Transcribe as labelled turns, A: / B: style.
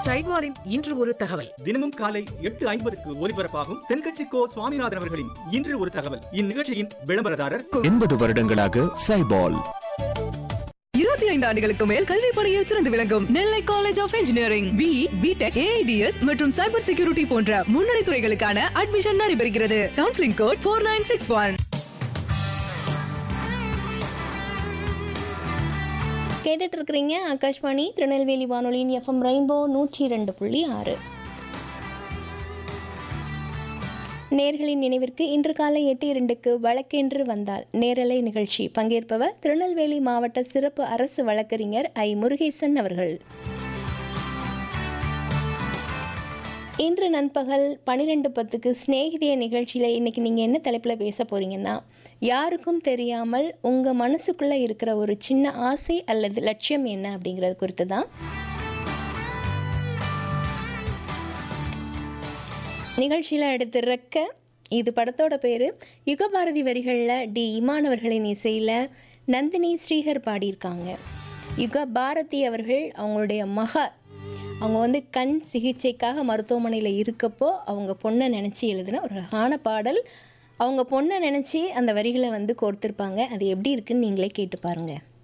A: சைட்வாரின் இன்று ஒரு தகவல்
B: தினமும் காலை எட்டு ஐம்பதுக்கு ஒலிபரப்பாகும் தென்கட்சி கோ சுவாமிநாதன் அவர்களின் இன்று ஒரு தகவல் இந்நிகழ்ச்சியின் விளம்பரதாரர்
C: எண்பது வருடங்களாக சைபால்
D: இருபத்தி ஐந்து ஆண்டுகளுக்கு மேல் கல்வி பணியில் சிறந்து விளங்கும் Nellai college of engineering B BTech AIDS மற்றும் சைபர் செக்யூரிட்டி போன்ற முன்னணி துறைகளுக்கான அட்மிஷன் நடைபெறுகிறது counselling code four nine six one
E: கேட்டுட்டு இருக்கிறீங்க ஆகாஷ்வாணி திருநெல்வேலி வானொலியின் எஃப்எம் ரெயின்போ நூற்றி ரெண்டு புள்ளி ஆறு நேர்களின் நினைவிற்கு இன்று காலை எட்டு இரண்டுக்கு வழக்கென்று வந்தால் நேரலை நிகழ்ச்சி பங்கேற்பவர் திருநெல்வேலி மாவட்ட சிறப்பு அரசு வழக்கறிஞர் ஐ முருகேசன் அவர்கள் இன்று நண்பகல் பன்னிரெண்டு பத்துக்கு சிநேகிதிய நிகழ்ச்சியில் இன்றைக்கி நீங்கள் என்ன தலைப்பில் பேச போகிறீங்கன்னா யாருக்கும் தெரியாமல் உங்கள் மனசுக்குள்ளே இருக்கிற ஒரு சின்ன ஆசை அல்லது லட்சியம் என்ன அப்படிங்கிறது குறித்து தான் நிகழ்ச்சியில் எடுத்துருக்க இது படத்தோட பேர் யுகபாரதி வரிகளில் டி இமானவர்களின் இசையில் நந்தினி ஸ்ரீஹர் பாடியிருக்காங்க யுக பாரதி அவர்கள் அவங்களுடைய மக அவங்க வந்து கண் சிகிச்சைக்காக மருத்துவமனையில் இருக்கப்போ அவங்க பொண்ணை நினச்சி எழுதின ஒரு அழகான பாடல் அவங்க பொண்ணை நினச்சி அந்த வரிகளை வந்து கோர்த்துருப்பாங்க அது எப்படி இருக்குன்னு நீங்களே கேட்டு பாருங்கள்